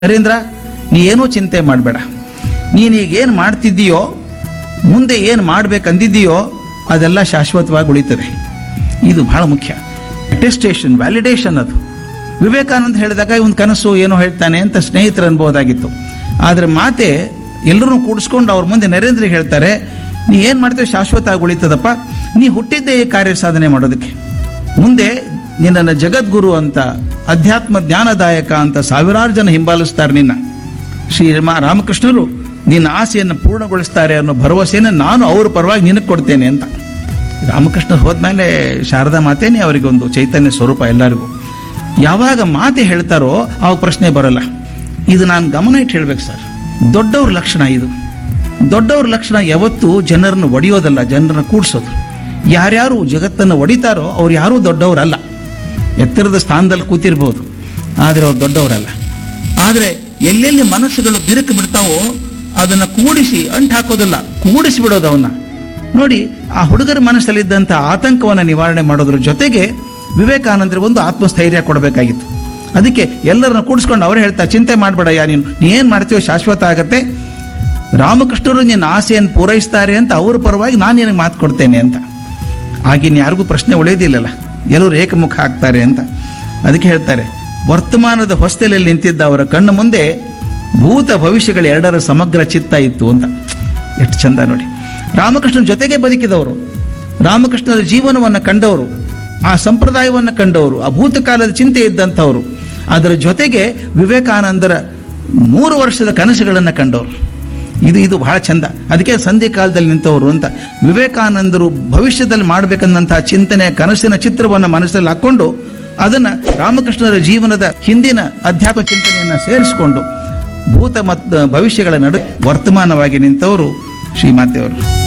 ನರೇಂದ್ರ ನೀ ಏನೂ ಚಿಂತೆ ಮಾಡಬೇಡ ನೀನೀಗ ಏನು ಮಾಡ್ತಿದ್ದೀಯೋ ಮುಂದೆ ಏನು ಮಾಡ್ಬೇಕಂದಿದ್ದೀಯೋ ಅದೆಲ್ಲ ಶಾಶ್ವತವಾಗಿ ಉಳಿತದೆ ಇದು ಬಹಳ ಮುಖ್ಯ ಅಟೆಸ್ಟೇಷನ್ ವ್ಯಾಲಿಡೇಷನ್ ಅದು ವಿವೇಕಾನಂದ ಹೇಳಿದಾಗ ಒಂದು ಕನಸು ಏನೋ ಹೇಳ್ತಾನೆ ಅಂತ ಸ್ನೇಹಿತರು ಅನ್ಬೋದಾಗಿತ್ತು ಆದರೆ ಮಾತೆ ಎಲ್ಲರೂ ಕೂಡಿಸ್ಕೊಂಡು ಅವ್ರ ಮುಂದೆ ನರೇಂದ್ರಿಗೆ ಹೇಳ್ತಾರೆ ನೀ ಏನು ಮಾಡ್ತೇವೆ ಶಾಶ್ವತ ಆಗಿ ಉಳಿತದಪ್ಪ ನೀ ಹುಟ್ಟಿದ್ದೇ ಈ ಕಾರ್ಯ ಸಾಧನೆ ಮಾಡೋದಕ್ಕೆ ಮುಂದೆ ನಿನ್ನನ್ನು ಜಗದ್ಗುರು ಅಂತ ಅಧ್ಯಾತ್ಮ ಜ್ಞಾನದಾಯಕ ಅಂತ ಸಾವಿರಾರು ಜನ ಹಿಂಬಾಲಿಸ್ತಾರೆ ನಿನ್ನ ಶ್ರೀ ರಾ- ರಾಮಕೃಷ್ಣರು ನಿನ್ನ ಆಸೆಯನ್ನು ಪೂರ್ಣಗೊಳಿಸ್ತಾರೆ ಅನ್ನೋ ಭರವಸೆಯನ್ನು ನಾನು ಅವ್ರ ಪರವಾಗಿ ನಿನಗೆ ಕೊಡ್ತೇನೆ ಅಂತ ರಾಮಕೃಷ್ಣ ಹೋದ್ಮೇಲೆ ಶಾರದಾ ಮಾತೇನೆ ಅವರಿಗೆ ಒಂದು ಚೈತನ್ಯ ಸ್ವರೂಪ ಎಲ್ಲರಿಗೂ ಯಾವಾಗ ಮಾತೆ ಹೇಳ್ತಾರೋ ಅವಾಗ ಪ್ರಶ್ನೆ ಬರಲ್ಲ ಇದು ನಾನು ಗಮನ ಇಟ್ಟು ಹೇಳ್ಬೇಕು ಸರ್ ದೊಡ್ಡವ್ರ ಲಕ್ಷಣ ಇದು ದೊಡ್ಡವ್ರ ಲಕ್ಷಣ ಯಾವತ್ತೂ ಜನರನ್ನು ಒಡೆಯೋದಲ್ಲ ಜನರನ್ನ ಕೂಡ್ಸೋದು ಯಾರ್ಯಾರು ಜಗತ್ತನ್ನು ಒಡಿತಾರೋ ಅವ್ರು ಯಾರೂ ದೊಡ್ಡವರಲ್ಲ ಎತ್ತರದ ಸ್ಥಾನದಲ್ಲಿ ಕೂತಿರ್ಬೋದು ಆದರೆ ಅವ್ರು ದೊಡ್ಡವರಲ್ಲ ಆದರೆ ಎಲ್ಲೆಲ್ಲಿ ಮನಸ್ಸುಗಳು ಬಿರುಕು ಬಿಡ್ತಾವೋ ಅದನ್ನು ಕೂಡಿಸಿ ಅಂಟು ಹಾಕೋದಿಲ್ಲ ಕೂಡಿಸಿ ಬಿಡೋದು ಅವನ್ನ ನೋಡಿ ಆ ಹುಡುಗರ ಮನಸ್ಸಲ್ಲಿದ್ದಂಥ ಆತಂಕವನ್ನು ನಿವಾರಣೆ ಮಾಡೋದ್ರ ಜೊತೆಗೆ ವಿವೇಕಾನಂದರಿಗೆ ಒಂದು ಆತ್ಮಸ್ಥೈರ್ಯ ಕೊಡಬೇಕಾಗಿತ್ತು ಅದಕ್ಕೆ ಎಲ್ಲರನ್ನ ಕೂಡಿಸ್ಕೊಂಡು ಅವ್ರು ಹೇಳ್ತಾರೆ ಚಿಂತೆ ಮಾಡಬೇಡಯ್ಯ ನೀನು ನೀ ಏನು ಮಾಡ್ತೀವೋ ಶಾಶ್ವತ ಆಗತ್ತೆ ರಾಮಕೃಷ್ಣರು ನಿನ್ನ ಆಸೆಯನ್ನು ಪೂರೈಸ್ತಾರೆ ಅಂತ ಅವ್ರ ಪರವಾಗಿ ನಾನು ನಿನಗೆ ಮಾತು ಕೊಡ್ತೇನೆ ಅಂತ ಆಗಿನ ಯಾರಿಗೂ ಪ್ರಶ್ನೆ ಉಳಿಯೋದಿಲ್ಲಲ್ಲ ಎಲ್ಲರೂ ಏಕಮುಖ ಆಗ್ತಾರೆ ಅಂತ ಅದಕ್ಕೆ ಹೇಳ್ತಾರೆ ವರ್ತಮಾನದ ಹೊಸ್ತೆಲಲ್ಲಿ ನಿಂತಿದ್ದ ಅವರ ಕಣ್ಣು ಮುಂದೆ ಭೂತ ಭವಿಷ್ಯಗಳ ಎರಡರ ಸಮಗ್ರ ಚಿತ್ತ ಇತ್ತು ಅಂತ ಎಷ್ಟು ಚಂದ ನೋಡಿ ರಾಮಕೃಷ್ಣನ ಜೊತೆಗೆ ಬದುಕಿದವರು ರಾಮಕೃಷ್ಣರ ಜೀವನವನ್ನು ಕಂಡವರು ಆ ಸಂಪ್ರದಾಯವನ್ನು ಕಂಡವರು ಆ ಭೂತಕಾಲದ ಚಿಂತೆ ಇದ್ದಂಥವರು ಅದರ ಜೊತೆಗೆ ವಿವೇಕಾನಂದರ ಮೂರು ವರ್ಷದ ಕನಸುಗಳನ್ನು ಕಂಡವರು ಇದು ಇದು ಬಹಳ ಚಂದ ಅದಕ್ಕೆ ಸಂಧಿ ಕಾಲದಲ್ಲಿ ನಿಂತವರು ಅಂತ ವಿವೇಕಾನಂದರು ಭವಿಷ್ಯದಲ್ಲಿ ಮಾಡಬೇಕನ್ನಂತಹ ಚಿಂತನೆ ಕನಸಿನ ಚಿತ್ರವನ್ನು ಮನಸ್ಸಲ್ಲಿ ಹಾಕೊಂಡು ಅದನ್ನ ರಾಮಕೃಷ್ಣರ ಜೀವನದ ಹಿಂದಿನ ಅಧ್ಯಾತ್ಮ ಚಿಂತನೆಯನ್ನ ಸೇರಿಸಿಕೊಂಡು ಭೂತ ಮತ್ತು ಭವಿಷ್ಯಗಳ ನಡು ವರ್ತಮಾನವಾಗಿ ನಿಂತವರು ಶ್ರೀಮಾತೆಯವರು